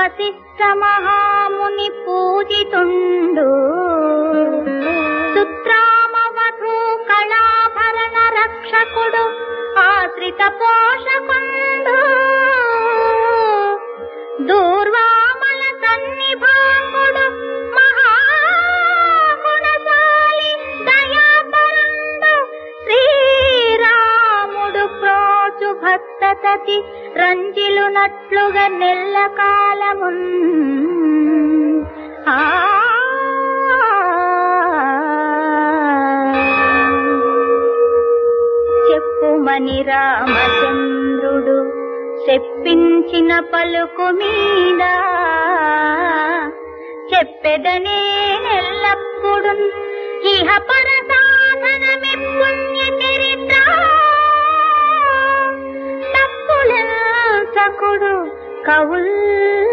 వశిష్ఠ మహాముని పూజితుండు సుత్రామవధూ కళాభరణ రక్షకుడు ఆశ్రిత పోషకుండు దూర్వామల సన్నిభాంగుడు మహాగుణశాలి దయాపరుండు శ్రీరాముడు ప్రోచు భక్తతతి రంజిలునట్లుగా నెల్ల కాలమున్ ఆ చెప్పుమని రామచంద్రుడు చెప్పించిన పలుకు మీద చెప్పెదనే ఎల్లప్పుడు ఇహ పర సాధనమి పుణ్య చరిత్ర తప్పుల సకుడు కవుల్